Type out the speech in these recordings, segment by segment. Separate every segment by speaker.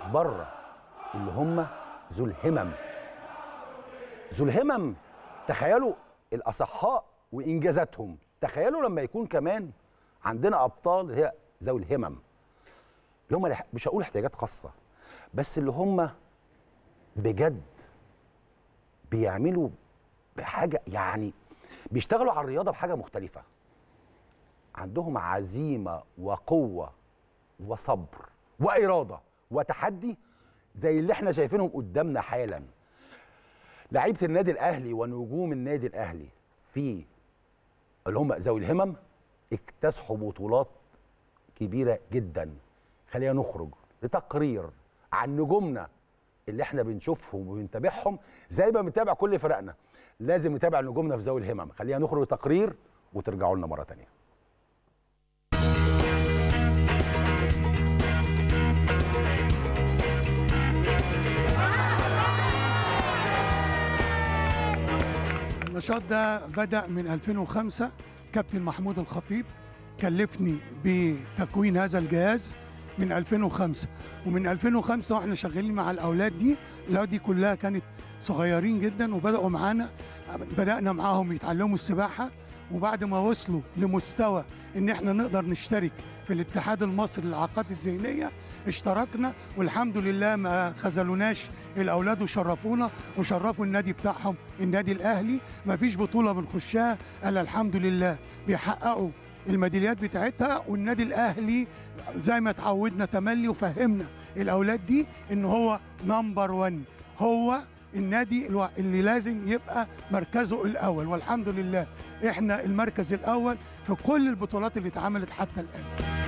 Speaker 1: بره اللي هم ذو الهمم ذو الهمم تخيلوا الاصحاء وانجازاتهم تخيلوا لما يكون كمان عندنا ابطال هي ذوي الهمم اللي هم الح- مش هقول احتياجات خاصه بس اللي هم بجد بيعملوا بحاجه يعني بيشتغلوا على الرياضه بحاجه مختلفه عندهم عزيمه وقوه وصبر واراده وتحدي زي اللي احنا شايفينهم قدامنا حالا لعيبه النادي الاهلي ونجوم النادي الاهلي في اللي هم ذوي الهمم اكتسحوا بطولات كبيره جدا خلينا نخرج لتقرير عن نجومنا اللي احنا بنشوفهم وبنتابعهم زي ما بنتابع كل فرقنا لازم نتابع نجومنا في ذوي الهمم خلينا نخرج لتقرير وترجعوا لنا مره تانية
Speaker 2: النشاط ده بدأ من 2005 كابتن محمود الخطيب كلفني بتكوين هذا الجهاز من 2005 ومن 2005 واحنا شغالين مع الاولاد دي الاولاد دي كلها كانت صغيرين جدا وبداوا معانا بدانا معاهم يتعلموا السباحه وبعد ما وصلوا لمستوى ان احنا نقدر نشترك في الاتحاد المصري للإعاقات الذهنيه اشتركنا والحمد لله ما خذلوناش الاولاد وشرفونا وشرفوا النادي بتاعهم النادي الاهلي ما فيش بطوله بنخشها الا الحمد لله بيحققوا الميداليات بتاعتها والنادي الاهلي زي ما اتعودنا تملي وفهمنا الاولاد دي ان هو نمبر 1 هو النادي الو- اللي لازم يبقى مركزه الاول والحمد لله احنا المركز الاول في كل البطولات اللي اتعملت حتى الان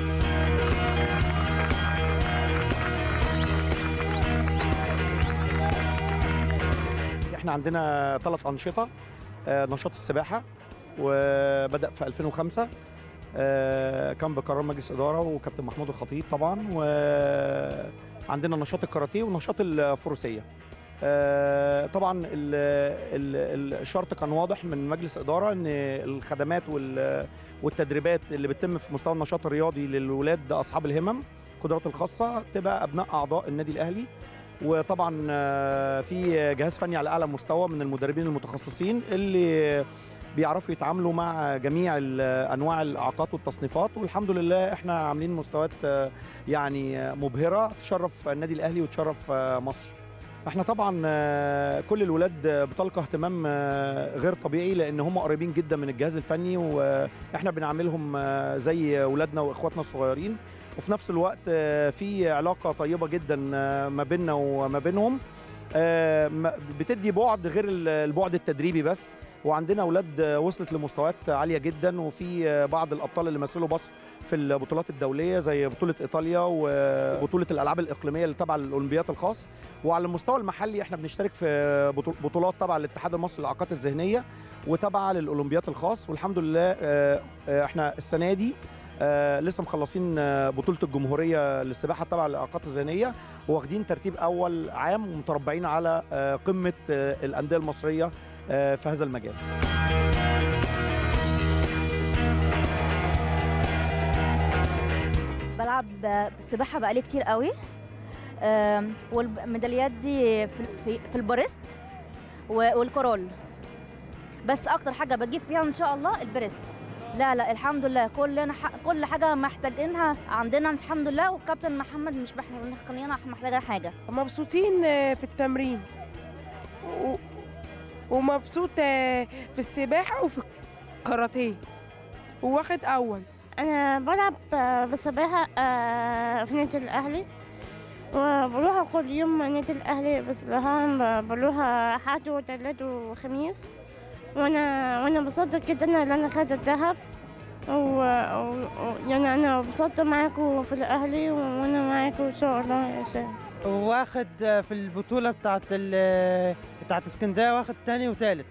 Speaker 3: احنا عندنا ثلاث انشطه آه، نشاط السباحه وبدا في 2005 آه، كان بقرار مجلس اداره وكابتن محمود الخطيب طبعا وعندنا نشاط الكاراتيه ونشاط الفروسيه آه، طبعا ال- ال- الشرط كان واضح من مجلس اداره ان الخدمات وال- والتدريبات اللي بتتم في مستوى النشاط الرياضي للولاد اصحاب الهمم القدرات الخاصه تبقى ابناء اعضاء النادي الاهلي وطبعا آه، في جهاز فني على اعلى مستوى من المدربين المتخصصين اللي بيعرفوا يتعاملوا مع جميع ال- انواع الاعاقات والتصنيفات والحمد لله احنا عاملين مستويات آه، يعني آه، مبهره تشرف النادي الاهلي وتشرف آه، مصر احنا طبعا آه، كل الولاد آه، بتلقى اهتمام آه، غير طبيعي لان هم قريبين جدا من الجهاز الفني واحنا بنعاملهم آه، زي ولادنا واخواتنا الصغيرين وفي نفس الوقت آه، في علاقه طيبه جدا آه، ما بيننا وما بينهم آه، ما- بتدي بعد غير ال- البعد التدريبي بس وعندنا اولاد آه، وصلت لمستويات عاليه جدا وفي آه، بعض الابطال اللي مثلوا مصر في البطولات الدوليه زي بطوله ايطاليا وبطوله الالعاب الاقليميه اللي تبع الاولمبيات الخاص وعلى المستوى المحلي احنا بنشترك في بطو- بطولات تبع الاتحاد المصري للاعاقات الذهنيه وتبع للاولمبيات الخاص والحمد لله آه، آه، احنا السنه دي آه لسه مخلصين آه بطولة الجمهورية للسباحة تبع الإعاقات الذهنية واخدين ترتيب أول عام ومتربعين على آه قمة آه الأندية المصرية آه في هذا المجال
Speaker 4: بلعب السباحة بقالي كتير قوي آم، والميداليات دي في في, في البريست و- والكرول بس اكتر حاجه بجيب فيها ان شاء الله البريست لا لا الحمد لله كلنا ح... كل حاجه محتاجينها عندنا الحمد لله والكابتن محمد مش مخلينا محتاجه حاجه
Speaker 5: مبسوطين آه، في التمرين و... ومبسوط آه، في السباحة وفي الكاراتيه وواخد أول
Speaker 6: أنا بلعب آه، بالسباحة آه، في نادي الأهلي وبروح كل يوم نادي الأهلي بس بروح بروح أحد وتلات وخميس وأنا وأنا مبسوطة جدا إن أنا خدت الذهب و... و... و- يعني أنا انبسطت معاكم في الأهلي وأنا معاكم إن شاء الله يا شيخ
Speaker 7: واخد في البطولة بتاعت ال بتاعت اسكندرية واخد تاني وتالت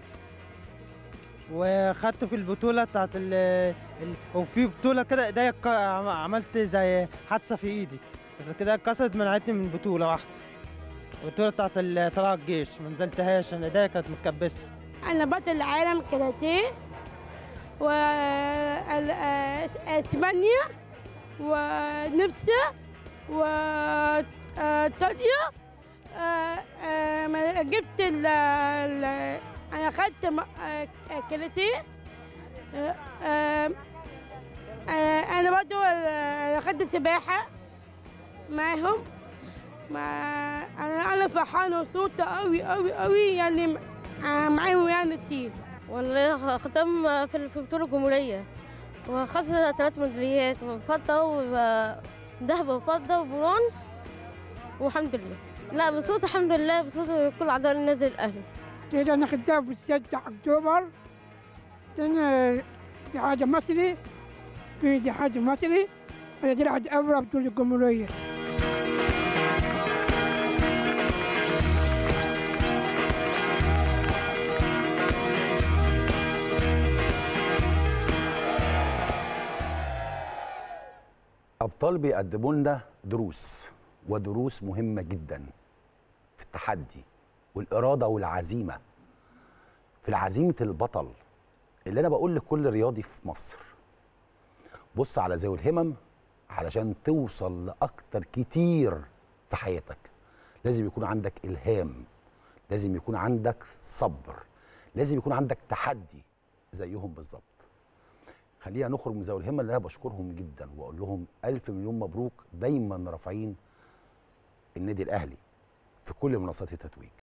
Speaker 7: وخدت في البطولة بتاعت ال ال- وفي بطولة كده ايديا اتك- عم- عملت زي حادثة في ايدي كده اتكسرت منعتني من بطولة واحدة البطولة بتاعت ال- طلائع الجيش ما نزلتهاش انا ايديا كانت متكبسة
Speaker 6: أنا بطل العالم كاراتيه و اسبانيا ونفسي و آه، تانية آه، آه، ما جبت ال ال- انا خدت م- آه، كاراتيه آه، آه، آه، انا برضو آه، خدت سباحة معاهم ما انا انا فرحانة ومبسوطة قوي قوي قوي يعني آه، معاهم يعني كتير
Speaker 8: والله ختم في في بطولة الجمهورية وخدت ثلاث ميداليات فضة وذهب وفضة وبرونز والحمد لله لا بصوت الحمد لله بصوت كل أعضاء النادي الأهلي
Speaker 6: كده انا خدتها في 6 اكتوبر انا اتحاد مصري في اتحاد مصري انا طلعت اول بطولة الجمهورية
Speaker 1: ابطال بيقدموا لنا دروس ودروس مهمه جدا في التحدي والاراده والعزيمه في العزيمه البطل اللي انا بقول لكل رياضي في مصر بص على ذوي الهمم علشان توصل لاكتر كتير في حياتك لازم يكون عندك الهام لازم يكون عندك صبر لازم يكون عندك تحدي زيهم بالظبط خلينا نخرج من ذوي الهمه اللي انا بشكرهم جدا واقول لهم الف مليون مبروك دايما رافعين النادي الاهلي في كل منصات التتويج